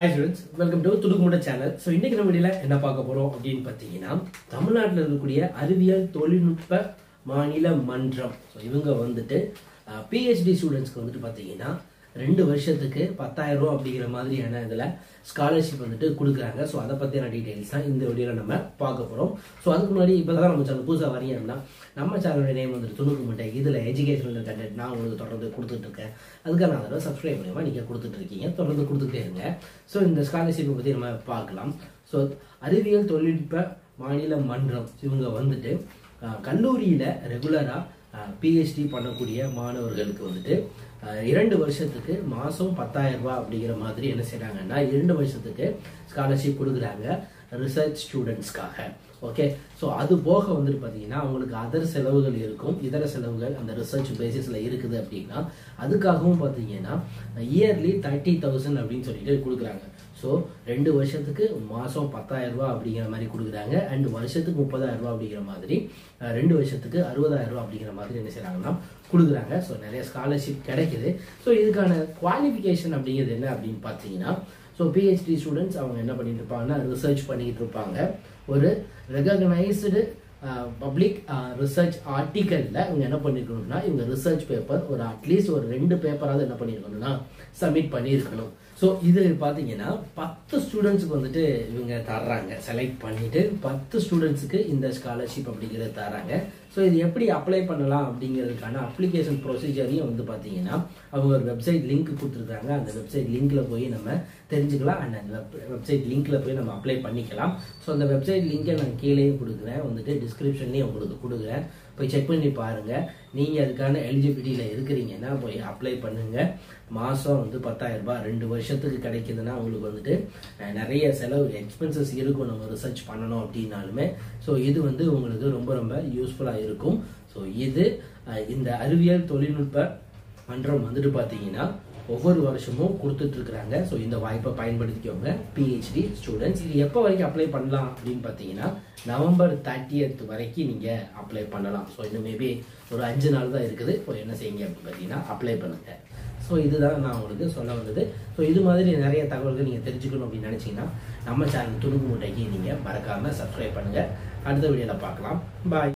hi students welcome to துடுக்குமுட channel so இன்னைக்கு நம்ம வீடியோல என்ன பார்க்க போறோம் அப்படின்னு பார்த்தீங்கன்னா தமிழ்நாட்டில் இருக்கக்கூடிய அறிவியல் தொழில்நுட்ப மாநில மன்றம் ஸோ இவங்க வந்துட்டு பிஹெச்டி ஸ்டூடெண்ட்ஸ்க்கு வந்துட்டு பார்த்தீங்கன்னா ரெண்டு வருஷத்துக்கு பத்தாயிரம் ரூபா அப்படிங்கிற மாதிரியான இதில் ஸ்காலர்ஷிப் வந்துட்டு கொடுக்குறாங்க ஸோ அதை பற்றியான டீட்டெயில்ஸ் தான் இந்த வீடியோவில் நம்ம பார்க்க போகிறோம் ஸோ அதுக்கு முன்னாடி இப்போ தான் நம்ம சேனல் புதுசாக வரீங்கன்னா நம்ம சேனலோட நேம் வந்துட்டு துணுக்கு மட்டை இதில் எஜுகேஷனல் கண்டென்ட் நான் உங்களுக்கு தொடர்ந்து கொடுத்துட்டு இருக்கேன் அதுக்கான அதோட சப்ஸ்கிரைப் மூலியமாக நீங்கள் கொடுத்துட்டு இருக்கீங்க தொடர்ந்து கொடுத்துட்டே இருங்க ஸோ இந்த ஸ்காலர்ஷிப்பை பற்றி நம்ம பார்க்கலாம் ஸோ அறிவியல் தொழில்நுட்ப மாநில மன்றம் இவங்க வந்துட்டு அஹ், கல்லூரியில ரெகுலரா பிஹெச்டி பண்ணக்கூடிய மாணவர்களுக்கு வந்துட்டு அஹ், இரண்டு வருஷத்துக்கு மாசம் பத்தாயிரம் ரூபாய் அப்படிங்கிற மாதிரி என்ன செய்றாங்கன்னா இரண்டு வருஷத்துக்கு ஸ்காலர்ஷிப் கொடுக்குறாங்க ரிசர்ச் ஸ்டூடெண்ட்ஸ்க்காக ஓகே ஸோ அது போக வந்துட்டு பார்த்தீங்கன்னா அவங்களுக்கு அதர் செலவுகள் இருக்கும் இதர செலவுகள் அந்த ரிசர்ச் பேசிஸில் இருக்குது அப்படின்னா அதுக்காகவும் பார்த்தீங்கன்னா இயர்லி தேர்ட்டி தௌசண்ட் அப்படின்னு சொல்லிட்டு கொடுக்குறாங்க ஸோ ரெண்டு வருஷத்துக்கு மாதம் பத்தாயிரம் ரூபாய் அப்படிங்கிற மாதிரி கொடுக்குறாங்க அண்ட் வருஷத்துக்கு முப்பதாயிரம் ரூபாய் அப்படிங்கிற மாதிரி அஹ், ரெண்டு வருஷத்துக்கு அறுபதாயிரம் ரூபாய் அப்படிங்கிற மாதிரி என்ன செய்றாங்கன்னா கொடுக்குறாங்க ஸோ நிறைய ஸ்காலர்ஷிப் கிடைக்குது ஸோ இதுக்கான குவாலிஃபிகேஷன் அப்படிங்கிறது என்ன அப்படின்னு பார்த்தீங்கன்னா ஸோ பிஹெச்டி ஸ்டூடெண்ட்ஸ் அவங்க என்ன பண்ணிட்டு இருப்பாங்கன்னா ரிசர்ச் பண்ணிட்டு இருப்பாங்க ஒரு ரெகக்னைஸ்டு பப்ளிக் ரிசர்ச் ஆர்டிக்கலில் இவங்க என்ன பண்ணிருக்கணும்னா இவங்க ரிசர்ச் பேப்பர் ஒரு அட்லீஸ்ட் ஒரு ரெண்டு பேப்பராவது என்ன பண்ணியிருக்கணும்னா சப்மிட் பண்ணியிருக்கணும் ஸோ இது பார்த்தீங்கன்னா பத்து ஸ்டூடெண்ட்ஸுக்கு வந்துட்டு இவங்க தர்றாங்க செலக்ட் பண்ணிட்டு பத்து ஸ்டூடெண்ட்ஸுக்கு இந்த ஸ்காலர்ஷிப் அப்படிங்கிறத தர்றாங்க ஸோ இது எப்படி அப்ளை பண்ணலாம் அப்படிங்கிறதுக்கான அப்ளிகேஷன் ப்ரொசீஜரையும் வந்து பார்த்தீங்கன்னா அவங்க ஒரு வெப்சைட் லிங்க் கொடுத்துருக்காங்க அந்த வெப்சைட் லிங்க்ல போய் நம்ம தெரிஞ்சுக்கலாம் அண்ட் அந்த வெப்சைட் லிங்க்ல போய் நம்ம அப்ளை பண்ணிக்கலாம் ஸோ அந்த வெப்சைட் லிங்கை நான் கீழேயும் கொடுக்குறேன் வந்துட்டு டிஸ்கிரிப்ஷன்லேயும் உங்களுக்கு கொடுக்குறேன் போய் செக் பண்ணி பாருங்க நீங்க அதுக்கான எலிஜிபிலிட்டியில இருக்கிறீங்கன்னா போய் அப்ளை பண்ணுங்க மாசம் வந்து பத்தாயிரம் ரூபாய் ரெண்டு வருஷத்துக்கு கிடைக்குதுன்னா உங்களுக்கு வந்துட்டு அஹ், நிறைய செலவு எக்ஸ்பென்சஸ் இருக்கும் நம்ம ரிசர்ச் பண்ணணும் அப்படின்னாலுமே ஸோ இது வந்து உங்களுக்கு ரொம்ப ரொம்ப யூஸ்ஃபுல்லா இருக்கும் ஸோ இது அஹ், இந்த அறிவியல் தொழில்நுட்ப மன்றம் வந்துட்டு பார்த்தீங்கன்னா ஒவ்வொரு வருஷமும் கொடுத்துட்டு இருக்கிறாங்க ஸோ இந்த வாய்ப்பை பயன்படுத்திக்கோங்க பிஹெச்டி ஸ்டூடெண்ட்ஸ் இது எப்போ வரைக்கும் அப்ளை பண்ணலாம் அப்படின்னு பார்த்தீங்கன்னா நவம்பர் தேர்ட்டியத் வரைக்கும் நீங்கள் அப்ளை பண்ணலாம் ஸோ இன்னும் மேபி ஒரு அஞ்சு நாள் தான் இருக்குது ஸோ என்ன செய்யுங்க அப்படின்னு பார்த்தீங்கன்னா அப்ளை பண்ணுங்க ஸோ இதுதான் நான் உங்களுக்கு சொல்ல வந்தது ஸோ இது மாதிரி நிறைய தகவல்கள் நீங்கள் தெரிஞ்சுக்கணும் அப்படின்னு நினச்சிங்கன்னா நம்ம சேனல் துணுக்கு மூட்டைக்கு நீங்கள் மறக்காமல் சப்ஸ்கிரைப் பண்ணுங்கள் அடுத்த வீடியோவில் பார்க்கலாம் பாய்